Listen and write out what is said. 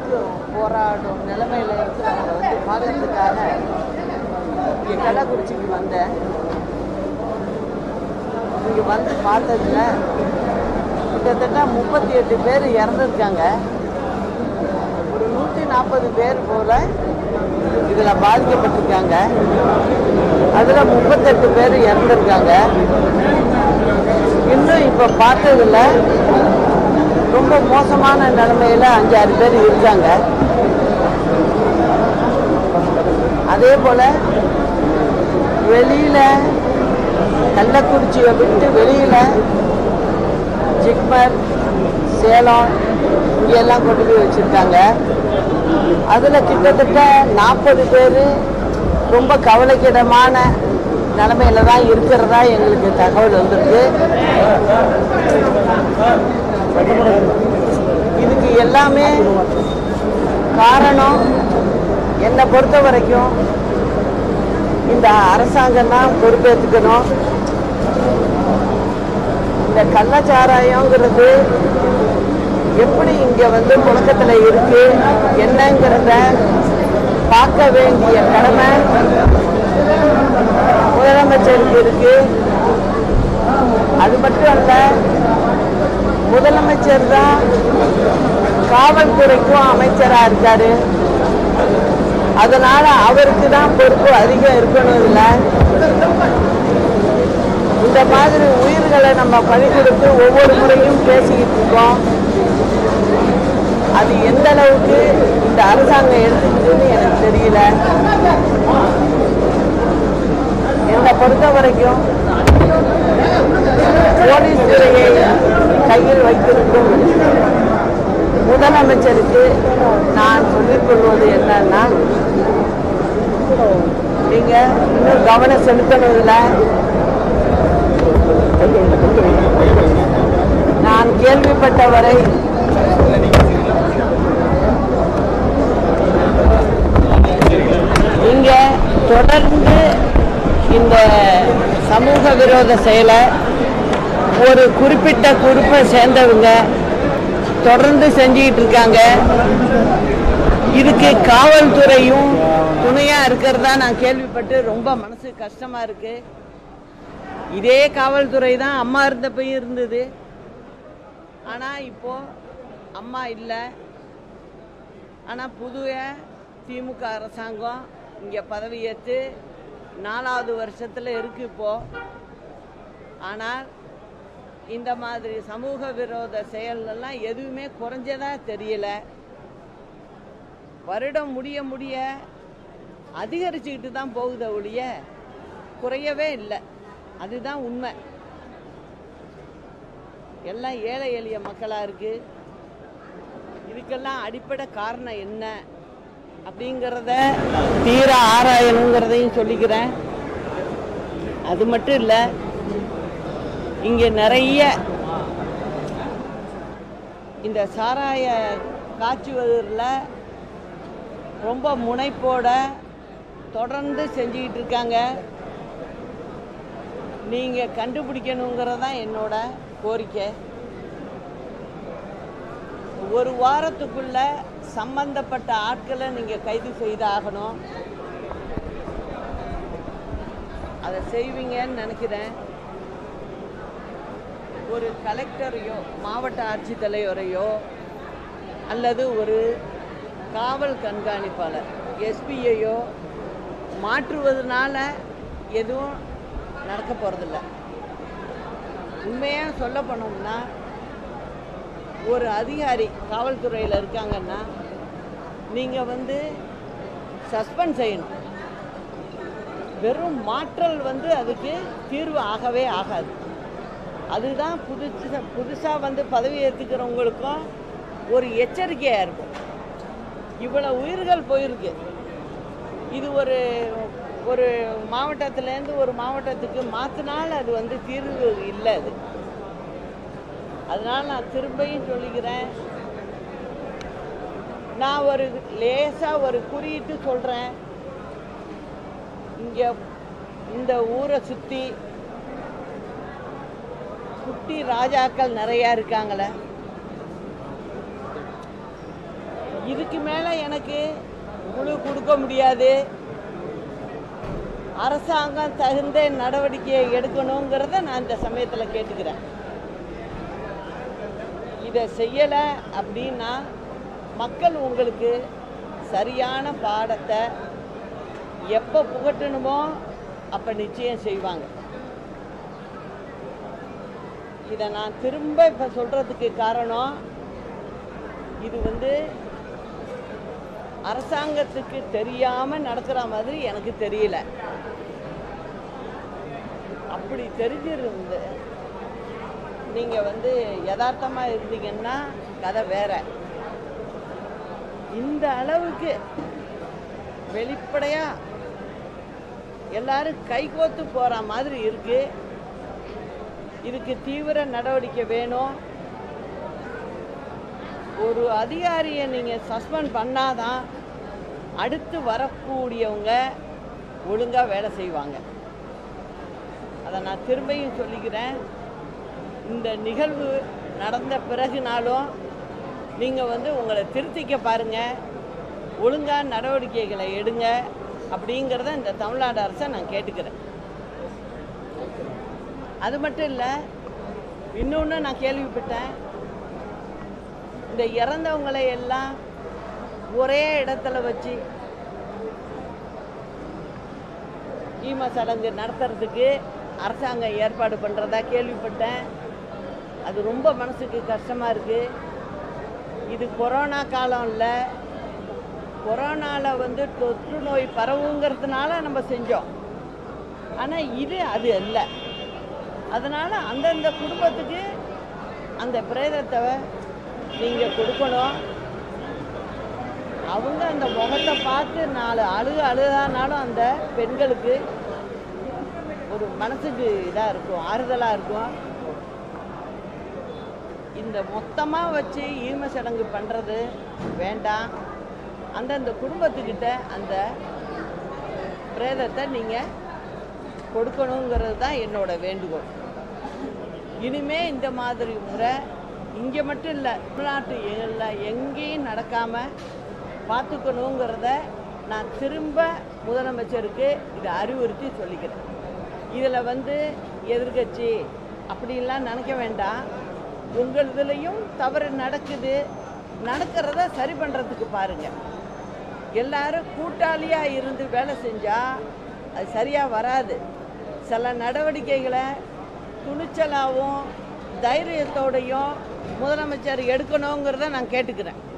உயிர் போராடும் நிலைமையில இருக்கிறவங்க வந்து பார்க்கறதுக்காக இங்கே கள்ளக்குறிச்சிக்கு வந்தேன் இங்கே வந்து பார்த்ததுல கிட்டத்தட்ட முப்பத்தி எட்டு பேர் இறந்துருக்காங்க ஒரு நூற்றி நாற்பது பேர் போல இதில் பாதிக்கப்பட்டிருக்காங்க அதில் முப்பத்தெட்டு பேர் இறந்துருக்காங்க இன்னும் இப்போ பார்த்ததுல ரொம்ப மோசமான நிலைமையில அஞ்சாறு பேர் இருக்காங்க அதே போல வெளியில கள்ளக்குறிச்சியை விட்டு வெளியில ஜிக்மர் சேலம் இங்கெல்லாம் கொண்டு போய் வச்சிருக்காங்க அதில் கிட்டத்தட்ட நாற்பது பேர் ரொம்ப கவலைக்கிடமான நிலமையில தான் இருக்கிறதா எங்களுக்கு தகவல் வந்திருக்கு இதுக்கு எல்லாமே காரணம் என்னை பொறுத்த வரைக்கும் இந்த அரசாங்கம் தான் பொறுப்பேற்றுக்கணும் இந்த கள்ளச்சாராயங்கிறது எப்படி இங்க வந்து புழக்கத்துல இருக்கு என்னங்கிறத பார்க்க வேண்டிய கடமை முதலமைச்சருக்கு இருக்கு அது மட்டும் அல்ல முதலமைச்சர் தான் காவல்துறைக்கும் அமைச்சரா இருக்காரு அதனால அவருக்கு தான் பொறுப்பு அதிகம் இருக்கணும் இல்லை இந்த மாதிரி உயிர்களை நம்ம பறி கொடுத்து ஒவ்வொரு முறையும் பேசிக்கிட்டு இருக்கோம் அது எந்த அளவுக்கு இந்த அரசாங்கம் எடுத்துக்கிட்டுன்னு எனக்கு தெரியல என்னை பொறுத்த வரைக்கும் போலீஸ் துறையை கையில் வைத்திருக்கும் முதலமைச்சருக்கு நான் சொல்லிக் கொள்வது என்னன்னா நீங்க இன்னும் கவனம் செலுத்தணும் இல்லை நான் கேள்விப்பட்டவரை இங்க தொடர்ந்து இந்த சமூக விரோத செயலை ஒரு குறிப்பிட்ட குரூப்பை சேர்ந்தவங்க தொடர்ந்து செஞ்சுக்கிட்டு இருக்காங்க இதுக்கு காவல்துறையும் துணையா இருக்கிறதா நான் கேள்விப்பட்டு ரொம்ப மனசு கஷ்டமா இருக்கு இதே காவல்துறை தான் அம்மா இருந்தப்பையும் இருந்தது ஆனால் இப்போ அம்மா இல்லை ஆனால் புதிய திமுக அரசாங்கம் இங்கே பதவியேற்று நாலாவது வருஷத்தில் இருக்கு இப்போ ஆனால் இந்த மாதிரி சமூக விரோத செயல்லாம் எதுவுமே குறைஞ்சதா தெரியல வருடம் முடிய முடிய அதிகரிச்சுக்கிட்டு தான் போகுத ஒழிய குறையவே இல்லை அதுதான் உண்மை எல்லாம் ஏழை எளிய மக்களாக இருக்கு இதுக்கெல்லாம் அடிப்படை காரணம் என்ன அப்படிங்கிறத தீர ஆராயணுங்கிறதையும் சொல்லிக்கிறேன் அது மட்டும் இல்லை இங்கே நிறைய இந்த சாராய காய்ச்சுவதில் ரொம்ப முனைப்போட தொடர்ந்து செஞ்சுக்கிட்டு இருக்காங்க நீங்கள் கண்டுபிடிக்கணுங்கிறது தான் என்னோட கோரிக்கை ஒரு வாரத்துக்குள்ள சம்பந்தப்பட்ட ஆட்களை நீங்கள் கைது செய்தாகணும் அதை செய்வீங்கன்னு நினைக்கிறேன் ஒரு கலெக்டரையோ மாவட்ட ஆட்சித்தலைவரையோ அல்லது ஒரு காவல் கண்காணிப்பாளர் எஸ்பியையோ மாற்றுவதனால எதுவும் நடக்க போகிறதில்ல உண்மையாக சொல்ல போனோம்னா ஒரு அதிகாரி காவல்துறையில் இருக்காங்கன்னா நீங்கள் வந்து சஸ்பெண்ட் செய்யணும் வெறும் மாற்றல் வந்து அதுக்கு தீர்வு ஆகவே ஆகாது அதுதான் புதுசு புதுசாக வந்து பதவி ஏற்றுக்கிறவங்களுக்கும் ஒரு எச்சரிக்கையாக இருக்கும் இவ்வளோ உயிர்கள் போயிருக்கு இது ஒரு ஒரு மாவட்டத்திலேருந்து ஒரு மாவட்டத்துக்கு மாற்றினால் அது வந்து தீர்வு இல்லை அது அதனால் நான் திரும்பியும் சொல்லிக்கிறேன் நான் ஒரு லேசாக ஒரு குறியிட்டு சொல்கிறேன் இங்கே இந்த ஊரை சுற்றி குட்டி ராஜாக்கள் நிறையா இருக்காங்களே இதுக்கு மேலே எனக்கு குழு கொடுக்க முடியாது அரசாங்கம் தகுந்த நடவடிக்கையை எடுக்கணுங்கிறத நான் இந்த சமயத்தில் கேட்டுக்கிறேன் இதை செய்யலை அப்படின்னா மக்கள் உங்களுக்கு சரியான பாடத்தை எப்போ புகட்டணுமோ அப்போ நிச்சயம் செய்வாங்க இதை நான் திரும்ப இப்போ சொல்கிறதுக்கு காரணம் இது வந்து அரசாங்கத்துக்கு தெரியாமல் நடக்கிற மாதிரி எனக்கு தெரியல அப்படி தெரிஞ்சிருந்து நீங்கள் வந்து யதார்த்தமாக இருந்தீங்கன்னா கதை வேற இந்த அளவுக்கு வெளிப்படையாக எல்லாரும் கைகோத்து போகிற மாதிரி இருக்கு இதுக்கு தீவிர நடவடிக்கை வேணும் ஒரு அதிகாரியை நீங்கள் சஸ்பெண்ட் பண்ணாதான் அடுத்து வரக்கூடியவங்க ஒழுங்காக வேலை செய்வாங்க அதை நான் திரும்பியும் சொல்லிக்கிறேன் இந்த நிகழ்வு நடந்த பிறகுனாலும் நீங்கள் வந்து உங்களை திருத்திக்க பாருங்கள் ஒழுங்காக நடவடிக்கைகளை எடுங்க அப்படிங்கிறத இந்த தமிழ்நாடு அரசை நான் கேட்டுக்கிறேன் அது மட்டும் இல்லை இன்னொன்று நான் கேள்விப்பட்டேன் இந்த இறந்தவங்களை எல்லாம் ஒரே இடத்துல வச்சு ஈம சடங்கு நடத்துறதுக்கு அரசாங்கம் ஏற்பாடு பண்ணுறதா கேள்விப்பட்டேன் அது ரொம்ப மனசுக்கு கஷ்டமாக இருக்குது இது கொரோனா காலம் இல்லை கொரோனாவில் வந்து தொற்று நோய் பரவுங்கிறதுனால நம்ம செஞ்சோம் ஆனால் இது அது அல்ல அதனால் அந்தந்த குடும்பத்துக்கு அந்த பிரேதத்தை நீங்கள் கொடுக்கணும் அவங்க அந்த முகத்தை பார்த்து நாலு அழுக அழுதானாலும் அந்த பெண்களுக்கு ஒரு மனசுக்கு இதாக இருக்கும் ஆறுதலாக இருக்கும் இந்த மொத்தமாக வச்சு ஈம சடங்கு பண்ணுறது வேண்டாம் அந்தந்த குடும்பத்துக்கிட்ட அந்த பிரேதத்தை நீங்கள் கொடுக்கணுங்கிறது தான் என்னோட வேண்டுகோள் இனிமே இந்த மாதிரி முறை இங்கே மட்டும் இல்லை தமிழ்நாட்டு எல்லா எங்கேயும் நடக்காமல் பார்த்துக்கணுங்கிறத நான் திரும்ப முதலமைச்சருக்கு இதை அறிவுறுத்தி சொல்லிக்கிறேன் இதில் வந்து எதிர்கட்சி அப்படின்லாம் நினைக்க வேண்டாம் உங்கள் இதுலேயும் தவறு நடக்குது நடக்கிறத சரி பண்ணுறதுக்கு பாருங்கள் எல்லாரும் கூட்டாளியாக இருந்து வேலை செஞ்சால் அது சரியாக வராது சில நடவடிக்கைகளை துணிச்சலாகவும் தைரியத்தோடையும் முதலமைச்சர் எடுக்கணுங்கிறத நான் கேட்டுக்கிறேன்